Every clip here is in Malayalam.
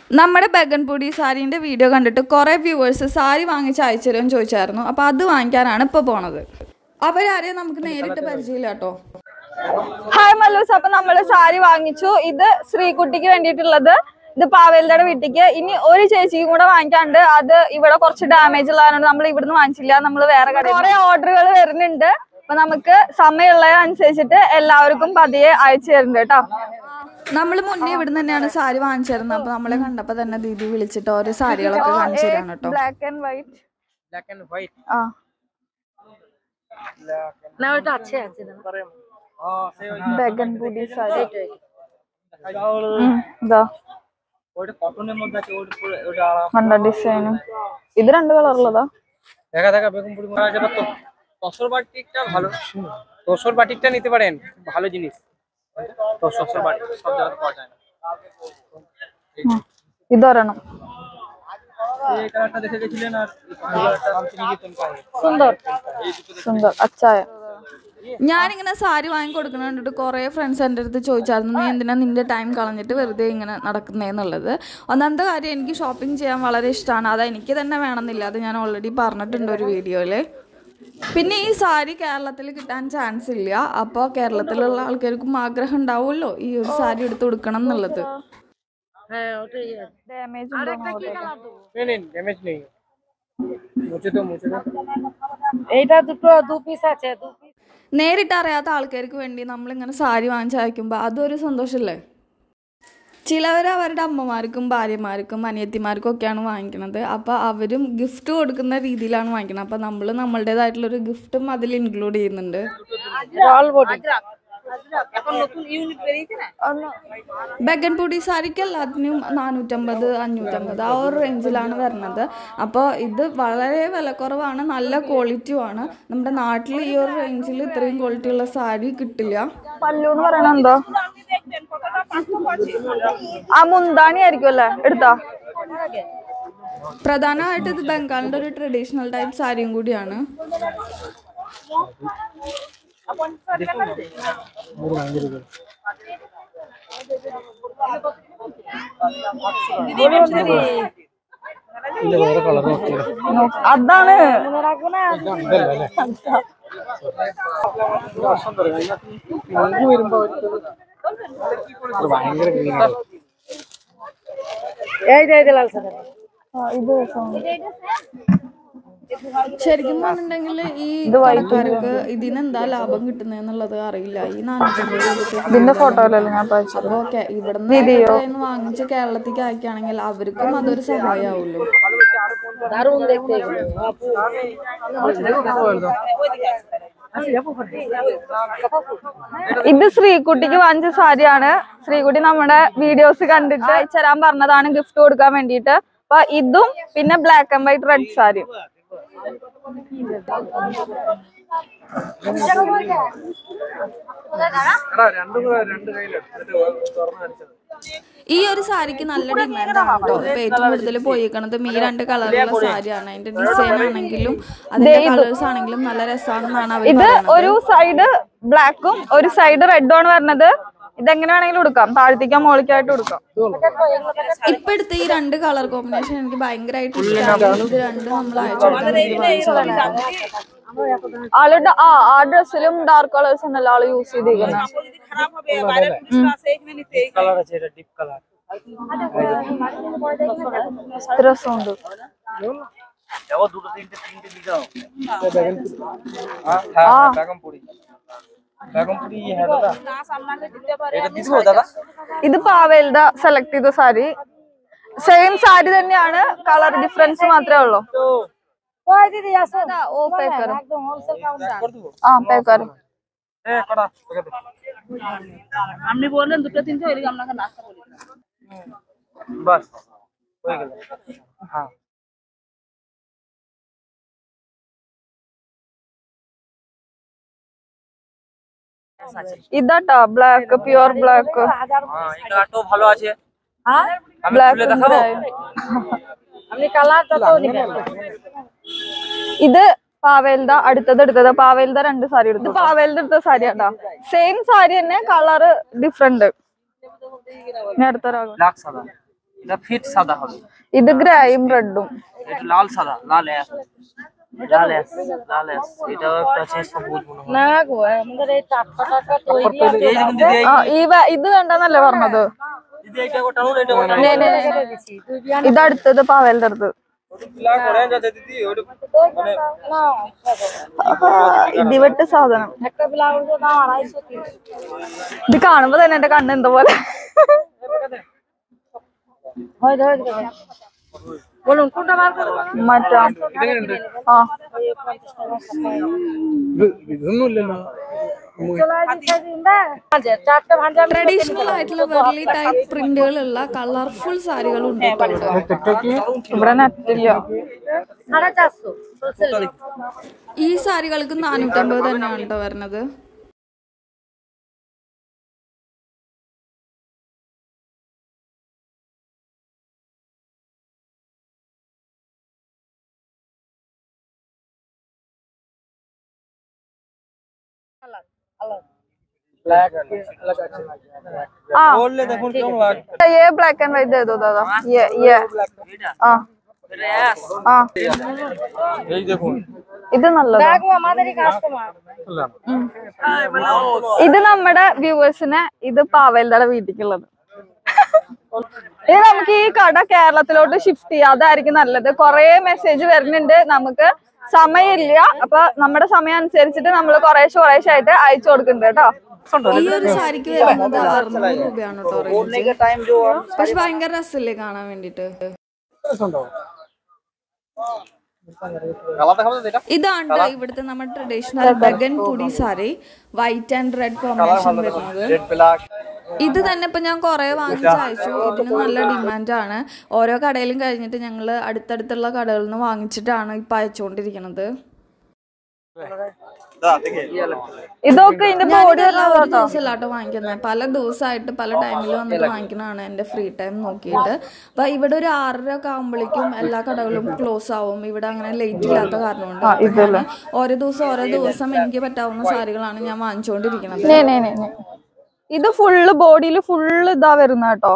നമ്മുടെ ബഗൻപൂടി സാരീൻ്റെ വീഡിയോ കണ്ടിട്ട് കുറേ വ്യൂവേഴ്സ് സാരി വാങ്ങിച്ച് അയച്ചു തരുമെന്ന് ചോദിച്ചായിരുന്നു അപ്പോൾ അത് വാങ്ങിക്കാനാണ് ഇപ്പോൾ പോണത് അവരാരെയും നമുക്ക് നേരിട്ട് പരിചയമില്ല കേട്ടോ ഹായ് മല്ലൂസ് അപ്പൊ നമ്മള് സാരി വാങ്ങിച്ചു ഇത് ശ്രീകുട്ടിക്ക് വേണ്ടിയിട്ടുള്ളത് ഇത് പാവേലിയുടെ വീട്ടിക്ക് ഇനി ഒരു ചേച്ചിക്കും കൂടെ വാങ്ങിക്കാണ്ട് അത് ഇവിടെ കുറച്ച് ഡാമേജ് ഉള്ളതാണ് നമ്മൾ ഇവിടുന്ന് വാങ്ങിച്ചില്ല നമ്മൾ വേറെ കടയിൽ കുറെ ഓർഡറുകൾ വരുന്നുണ്ട് അപ്പൊ നമുക്ക് സമയമുള്ളതനുസരിച്ചിട്ട് എല്ലാവർക്കും പതിയെ അയച്ചു തരുന്നുണ്ട് കേട്ടോ നമ്മൾ മുന്നേ ഇവിടെ തന്നെയാണ് സാരി വാങ്ങിച്ചിരുന്നത് അപ്പൊ നമ്മളെ കണ്ടപ്പോ തന്നെ ദീദി വിളിച്ചിട്ട് ഓരോ സാരികളൊക്കെ കാണിച്ചു തരാണ് കേട്ടോ black and white black and white. ആ Black and না ওটা আছে আছে দাঁড়া। oh, say ബഗൻപൂടി സാരി ওই ഉം, ഇതാ ওটা কটনের মধ্যে আছে ওটা পুরো ওটা আরাম കണ്ട ഡിസൈനും ഇത് രണ്ട് കളറുള്ളതാ দেখা দেখা বেগম পুরি মারা যাবে তো তসর বাটিকটা ভালো তসর বাটিকটা নিতে পারেন ভালো জিনিস তো তসর বাটিক সব জায়গায় পাওয়া যায় না ഇതൊരെണ്ണം এই কালারটা দেখে গেছিলেন আর এই কালারটা শান্তিনিকেতন পাবে সুন্দর സുന്ദർ അച്ചായ ഞാനിങ്ങനെ സാരി വാങ്ങി കൊടുക്കുന്ന കണ്ടിട്ട് കുറേ ഫ്രണ്ട്സ് എൻ്റെ അടുത്ത് ചോദിച്ചായിരുന്നു നീ എന്തിനാ നിന്റെ ടൈം കളഞ്ഞിട്ട് വെറുതെ ഇങ്ങനെ നടക്കുന്നതെന്നുള്ളത് ഒന്നാമത്തെ കാര്യം എനിക്ക് ഷോപ്പിംഗ് ചെയ്യാൻ വളരെ ഇഷ്ടമാണ് അത് എനിക്ക് തന്നെ വേണമെന്നില്ല അത് ഞാൻ ഓൾറെഡി പറഞ്ഞിട്ടുണ്ട് ഒരു വീഡിയോയിൽ പിന്നെ ഈ സാരി കേരളത്തിൽ കിട്ടാൻ ചാൻസ് ഇല്ല അപ്പോൾ കേരളത്തിലുള്ള ആൾക്കാർക്കും ആഗ്രഹം ഉണ്ടാവുമല്ലോ ഈ ഒരു സാരി എടുത്ത് കൊടുക്കണം എന്നുള്ളത് হ্যাঁ ওটাই আছে ഡാമേജ് আর একটা কি কালার দেবো নেই নেই ড্যামেজ নেই মুছে তো মুছে তো এইটা দুটো দু পিস আছে দু পিস നേരിട്ട് അറിയാത്ത ആൾക്കാർക്ക് വേണ്ടി നമ്മളിങ്ങനെ സാരി വാങ്ങിച്ച് അയക്കുമ്പോൾ അതൊരു സന്തോഷമല്ലേ ചിലവർ അവരുടെ അമ്മമാർക്കും ഭാര്യമാർക്കും അനിയത്തിമാർക്കും ഒക്കെയാണ് വാങ്ങിക്കുന്നത് അപ്പോൾ അവരും ഗിഫ്റ്റ് കൊടുക്കുന്ന രീതിയിലാണ് വാങ്ങിക്കുന്നത് അപ്പോൾ നമ്മൾ നമ്മളുടേതായിട്ടുള്ളൊരു ഗിഫ്റ്റും അതിൽ ഇൻക്ലൂഡ് ചെയ്യുന്നുണ്ട് রল বডি ബഗൻപൂടി സാരിക്ക് എല്ലാത്തിനും നാനൂറ്റമ്പത് അഞ്ഞൂറ്റമ്പത് ആ ഒരു റേഞ്ചിലാണ് വരുന്നത് അപ്പോൾ ഇത് വളരെ വിലക്കുറവാണ് നല്ല ക്വാളിറ്റിയുമാണ് നമ്മുടെ നാട്ടിൽ ഈ ഒരു റേഞ്ചിൽ ഇത്രയും ക്വാളിറ്റി ഉള്ള സാരി കിട്ടില്ല പല്ലു എന്ന് പറയണ എന്തോ ആ മുന്താണി ആയിരിക്കും അല്ലേ എടുത്താ പ്രധാനമായിട്ട് ഇത് ബംഗാളിന്റെ ഒരു ട്രഡീഷണൽ ടൈപ്പ് സാരിയും കൂടിയാണ് ഇല്ല വേറെ കളർ നോക്കിയത് അതാണ് വരുമ്പോ അവർക്കത് ഭയങ്കര ഗ്രീനാണ് এই যে এই যে লাল সাদা ഇത് ശരിക്കും പറഞ്ഞിട്ടുണ്ടെങ്കിൽ ഈ കടക്കാർക്ക് ഇതിന് എന്താ ലാഭം കിട്ടുന്നതെന്നുള്ളത് അറിയില്ല ഈ ഇതിന്റെ ഫോട്ടോയിലല്ലേ ഞാൻ അപ്പൊ ഓക്കെ ഇവിടുന്ന് വാങ്ങിച്ച് കേരളത്തിലേക്ക് അയക്കുകയാണെങ്കിൽ അവർക്കും അതൊരു സഹായമാവുമല്ലോ দারুণ দেখতে এগুলো ഇത് ശ്രീകുട്ടിക്ക് വാങ്ങിച്ച സാരിയാണ് ശ്രീകുട്ടി നമ്മുടെ വീഡിയോസ് കണ്ടിട്ട് അയച്ചുതരാൻ പറഞ്ഞതാണ് ഗിഫ്റ്റ് കൊടുക്കാൻ വേണ്ടിയിട്ട് അപ്പൊ ഇതും പിന്നെ black and white red sari രണ്ടും കൂടെ രണ്ട് കയ്യിലെടുത്തിട്ട് തുറന്നു കാണിച്ചത് ഈ ഒരു സാരിക്ക് നല്ല ഡിമാൻഡ് ആണ് കേട്ടോ ഇപ്പൊ ഏറ്റവും കൂടുതൽ പോയിരിക്കണത് ഈ രണ്ട് കളറുള്ള സാരിയാണ് അതിന്റെ ഡിസൈൻ ആണെങ്കിലും അതിന്റെ കളേഴ്സ് ആണെങ്കിലും നല്ല രസമാണെന്നാണ് അവർ ഇത് ഒരു സൈഡ് ബ്ലാക്കും ഒരു സൈഡ് റെഡും ആണ് വരുന്നത് ഇതെങ്ങനെ വേണമെങ്കിലും എടുക്കാം താഴ്ത്തിക്കാൻ മോളിക്കായിട്ട് കൊടുക്കാം ഇപ്പൊ എടുത്ത ഈ രണ്ട് കളർ കോമ്പിനേഷൻ എനിക്ക് ഭയങ്കരമായിട്ട് ഇഷ്ടമാണ് ഇത് രണ്ടും നമ്മൾ അയച്ചു കൊടുക്കാൻ വേണ്ടി വാങ്ങിച്ചതാണ്. ആള് ഡ- ആ ആ ഡ്രസ്സിലും ഡാർക്ക് കളേഴ്സ് ഉണ്ടല്ലോ ആള് യൂസ് ചെയ്തിരിക്കുന്നത് কালার আছে এটা ডিপ কালার രസമുണ്ട് দেখো দুটো তিনটে তিনটে দিঘাও হ্যাঁ বেগমপুরি বেগমপুরি হ্যাঁ দাদা এটা দিয়ে দেবো দাদা ഇത് പാവേൽദ സെലക്ട് ചെയ്ത സാരി സെയിം സാരി തന്നെയാണ് കളർ ഡിഫറൻസ് മാത്രമേ ഉള്ളൂ তো ওই দিদি আসো ഓ പേക്കർ একদম হোলসেল কাউন্টার করে দেবো ആ പേക്കർ এ কটা ওকে দে। আপনি বললেন দুটো তিনটে ওই আপনাকে নাস্তা বলি বাস হয়ে গেল হ্যাঁ ഇതാട്ടാ ബ്ലാക്ക് പ്യുവർ ബ്ലാക്ക് হাজার হ্যাঁ এই কালারটাও ভালো আছে হ্যাঁ আমি ബ്ലാക്ക് খুলে দেখাবো আপনি কালার যত নেবেন ഇത് പാവേൽദ അടുത്തത് എടുത്തത് പാവേൽദ രണ്ട് സാരി എടുത്തു പാവേൽദ എടുത്ത സാരി കേട്ടാ സെയിം സാരി തന്നെ കളറ് ഡിഫറെന്റ് ഞാൻ അടുത്ത രാഗം ব্ল্যাক সাদা এটা ফিট সাদা হবে ഇത് ഗ്രേയും റെഡും এটা লাল সাদা লাল অ্যাশ লাল অ্যাশ লাল অ্যাশ এটাও একটা আছে সবুজ মনে হয় না গো আমাদের এই টাটকা টাটকা তৈরি এই দেখুন দিদি এই ആ ഈ വ- ഇത് വേണ്ടെന്നല്ലേ പറഞ്ഞത് দিদি এইটা গোটা নুন এটা গোটা നെ, നെ, നെ, നെ. ഇത് അടുത്തത് പാവലിന്റെ അടുത്ത് লা করে যাচ্ছে দিদি ওটা মানে ഇടിവെട്ട് സാധനം একটা ব্লাউজের দাম আড়াইশো তিনশো ഇത് കാണുമ്പോ തന്നെ എന്റെ കണ്ണ് എന്താ പോലെ হয় ধরে দিতে পারে বলুন কোনটা বার করবো മറ്റാ ആ চারটে ভাঞ্জা ട്രഡീഷണൽ ആയിട്ടുള്ള വെർലി ടൈപ്പ് പ്രിന്റുകളുള്ള കളർഫുൾ സാരികളും ഉണ്ട് കേട്ടോ ഇവിടെ. ഇവിടെ നെറ്റില്ല সাড়ে চারশো হোলসেল ഈ സാരികൾക്ക് നാനൂറ്റമ്പത് തന്നെയാണ് കേട്ടോ വരുന്നത് ব্ল্যাক अलग আছে ആ বললে দেখুন কেমন লাগে ये ब्लैक एंड व्हाइट दे दो दादा ये ये ആ এটা অ্যাশ ആ এই দেখুন ഇത് നല്ലതാ দেখো আমাদেরই কাস্টমার ഇത് നമ്മുടെ വ്യൂവേഴ്സിന് ഇത് പാവലിന്റെ വീട്ടിക്കുള്ളത് ഇത് നമുക്ക് ഈ കട കേരളത്തിലോട്ട് ഷിഫ്റ്റ് ചെയ്യാം അതായിരിക്കും നല്ലത് കൊറേ മെസ്സേജ് വരുന്നുണ്ട് നമുക്ക് സമയമില്ല അപ്പൊ നമ്മുടെ സമയം അനുസരിച്ചിട്ട് നമ്മൾ കുറേശ്ശെ കുറേശ്ശെ ആയിട്ട് അയച്ചു കൊടുക്കുന്നുണ്ട് കേട്ടോ ഈ ഒരു സാരിക്ക് വരുന്നത് അറുന്നൂറ് രൂപയാണ് കേട്ടോ റേഞ്ച് টাइम जो പക്ഷെ ഭയങ്കര രസമല്ലേ കാണാൻ വേണ്ടിട്ട് কালার দেখাবো এটা ഇതാണ് ട്ടോ ഇവിടുത്തെ നമ്മുടെ ട്രഡീഷണൽ ബഗൻ പുടി sari white and red combination വരുന്നത് রেড ব্ল্যাক ഇത് തന്നെ ഇപ്പൊ ഞാൻ കുറെ വാങ്ങിച്ച് അയച്ചു ഇതിന് നല്ല ഡിമാൻഡ് ആണ് ഓരോ കടയിലും കഴിഞ്ഞിട്ട് ഞങ്ങൾ അടുത്തടുത്തുള്ള കടകളിൽ നിന്ന് വാങ്ങിച്ചിട്ടാണ് ഇപ്പൊ അയച്ചുകൊണ്ടിരിക്കുന്നത് ഇതൊക്കെ ഇതിന്റെ ബോഡി ഇതെല്ലാം ഒരു ദിവസമല്ലാട്ടോ വാങ്ങിക്കുന്നത് പല ദിവസമായിട്ട് പല ടൈമിൽ വന്നിട്ട് വാങ്ങിക്കുന്നതാണ് എന്റെ ഫ്രീ ടൈം നോക്കിയിട്ട് അപ്പൊ ഇവിടെ ഒരു ആറര ഒക്കെ ആകുമ്പോഴേക്കും എല്ലാ കടകളും ക്ലോസ് ആവും ഇവിടെ അങ്ങനെ ലേറ്റ് ഇല്ലാത്ത കാരണം കൊണ്ട് അപ്പൊ ഞാന് ഓരോ ദിവസം ഓരോ ദിവസം എനിക്ക് പറ്റാവുന്ന സാരികളാണ് ഞാൻ വാങ്ങിച്ചുകൊണ്ടിരിക്കുന്നത് നെ, നെ, നെ, നെ. ഇത് ഫുള്ള് ബോഡിയിൽ ഫുള്ള് ഇതാ വരുന്ന കേട്ടോ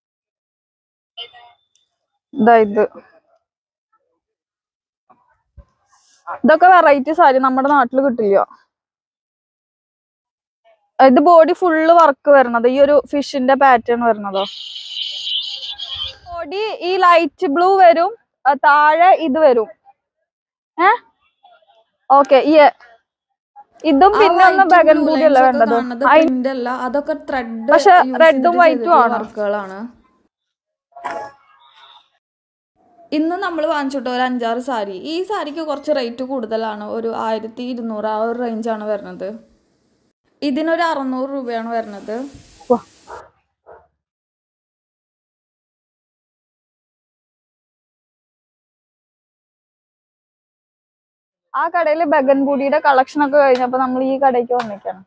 ഇതാ ഇത് ഇതൊക്കെ വെറൈറ്റി സാരി നമ്മുടെ നാട്ടിൽ കിട്ടില്ല ഇത് ബോഡി ഫുള്ള് വർക്ക് വരുന്നത് ഈ ഒരു ഫിഷിന്റെ പാറ്റേൺ വരുന്നതോ ബോഡി ഈ ലൈറ്റ് ബ്ലൂ വരും ആ, താഴെ ഇത് വരും ഏ ഓക്കെ ഈ ഇതും പിന്നെ ഒന്ന് ബഗൻ ബൂട്ടി അല്ല വേണ്ടത് അയി- പ്രിന്റ് അല്ല അതൊക്കെ ത്രെഡ് പക്ഷെ red ഉം white ഉം ആണ്. വർക്കുകളാണ് ഇന്ന് നമ്മൾ വാങ്ങിച്ചിട്ടോ ഒരു അഞ്ചാറ് സാരി ഈ സാരിക്ക് കുറച്ച് റേറ്റ് കൂടുതലാണ് ഒരു ആയിരത്തി ഇരുന്നൂറ് ആ ഒരു റേഞ്ചാണ് വരുന്നത് ഇതിനൊരു അറുന്നൂറ് രൂപയാണ് വരുന്നത് വാ. ആ കടയില് ബഗൻപൂടിയുടെ കളക്ഷൻ ഒക്കെ കഴിഞ്ഞപ്പോ നമ്മൾ ഈ കടയ്ക്ക് വന്നിക്കാണ്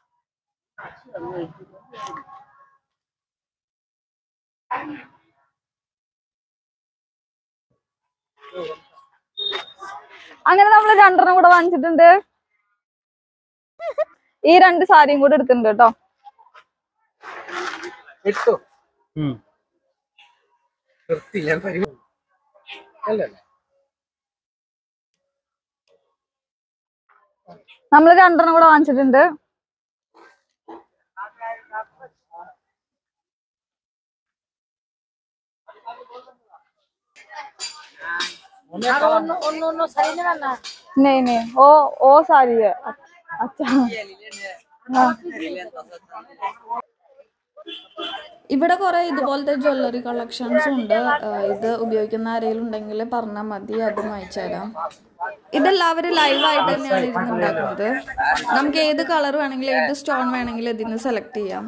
അങ്ങനെ നമ്മൾ രണ്ടെണ്ണം കൂടെ വാങ്ങിച്ചിട്ടുണ്ട് ഈ രണ്ട് സാരിയും കൂടെ എടുത്തിട്ടുണ്ട് കേട്ടോ ഇട്ടോ നിർത്തി ഞാൻ പരി അല്ലേ നമ്മൾ രണ്ടെണ്ണം കൂടെ വാങ്ങിച്ചിട്ടുണ്ട് অন্য অন্য অন্য শাড়ি নেবেন না नहीं नहीं ओ ओ सारी है अच्छा हाँ ഇവിടെ കുറെ ഇതുപോലത്തെ ജ്വല്ലറി കളക്ഷൻസ് ഉണ്ട് ആ, ഇത് ഉപയോഗിക്കുന്ന ആരെങ്കിലും ഉണ്ടെങ്കിൽ പറഞ്ഞാൽ മതി അതും അയച്ചു തരാം ഇതെല്ലാവരും ലൈവായിട്ട് തന്നെയാണ് ഇരുന്ന് ഉണ്ടാക്കുന്നത് നമുക്ക് ഏത് കളർ വേണമെങ്കിലും ഏത് സ്റ്റോൺ വേണമെങ്കിലും ഇതിന്ന് സെലക്ട് ചെയ്യാം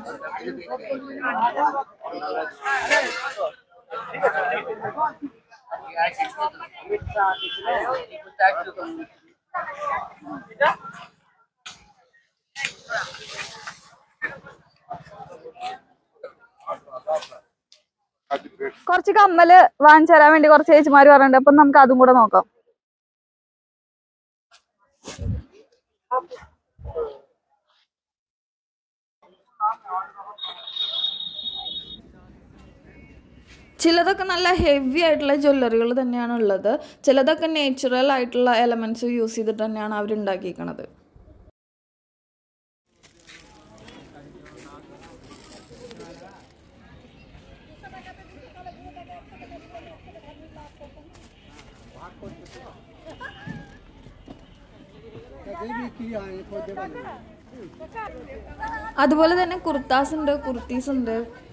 കുറച്ച് കമ്മല് വാങ്ങിച്ചു തരാൻ വേണ്ടി കുറച്ച് ചേച്ചിമാര് പറഞ്ഞിട്ടുണ്ട് അപ്പൊ നമുക്ക് അതും കൂടെ നോക്കാം ചിലതൊക്കെ നല്ല ഹെവി ആയിട്ടുള്ള ജ്വല്ലറികൾ തന്നെയാണ് ഉള്ളത് ചിലതൊക്കെ നേച്ചുറൽ ആയിട്ടുള്ള എലമെന്റ്സ് യൂസ് ചെയ്തിട്ട് തന്നെയാണ് അവർ ഉണ്ടാക്കിയിരിക്കണത് അതുപോലെ തന്നെ കുർത്താസ് ഉണ്ട് കുർത്തീസ് ഉണ്ട്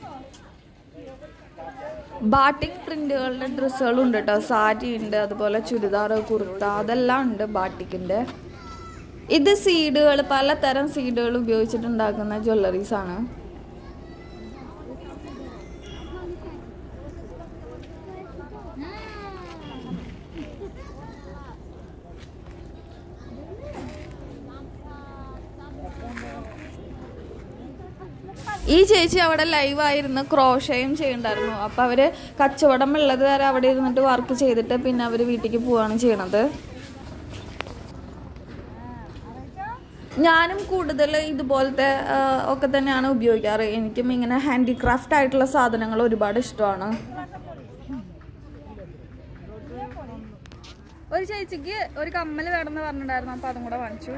ബാട്ടിക് പ്രിന്റുകളുടെ ഡ്രസ്സുകളും ഉണ്ട് കേട്ടോ സാരി ഉണ്ട് അതുപോലെ ചുരിദാർ കുർത്ത അതെല്ലാം ഉണ്ട് ബാട്ടിക്കിന്റെ ഇത് സീഡുകൾ പലതരം സീഡുകൾ ഉപയോഗിച്ചിട്ടുണ്ടാക്കുന്ന ജ്വല്ലറീസ് ആണ് ഈ ചേച്ചി അവിടെ ലൈവായിരുന്ന് ക്രോഷയും ചെയ്യണ്ടായിരുന്നു അപ്പൊ അവര് കച്ചവടം ഉള്ളത് വരെ അവിടെ ഇരുന്നിട്ട് വർക്ക് ചെയ്തിട്ട് പിന്നെ അവര് വീട്ടിലേക്ക് പോവാണ് ചെയ്യണത് ഞാനും കൂടുതൽ ഇതുപോലത്തെ ആ, ഒക്കെ തന്നെയാണ് ഉപയോഗിക്കാറ് എനിക്കും ഇങ്ങനെ ഹാൻഡിക്രാഫ്റ്റ് ആയിട്ടുള്ള സാധനങ്ങൾ ഒരുപാട് ഇഷ്ടമാണ് ഒരു ചേച്ചിക്ക് ഒരു കമ്മൽ വേണമെന്ന് പറഞ്ഞിട്ടുണ്ടായിരുന്നു അപ്പൊ അതും കൂടെ വാങ്ങിച്ചു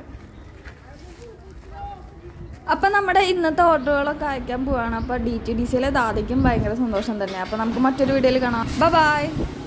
അപ്പൊ നമ്മുടെ ഇന്നത്തെ ഓർഡറുകളൊക്കെ അയക്കാൻ പോവാണ് അപ്പൊ ഡി ടി ഡി സിയിലെ ദാദിക്കും ഭയങ്കര സന്തോഷം തന്നെ അപ്പൊ നമുക്ക് മറ്റൊരു വീഡിയോയിൽ കാണാം ബൈ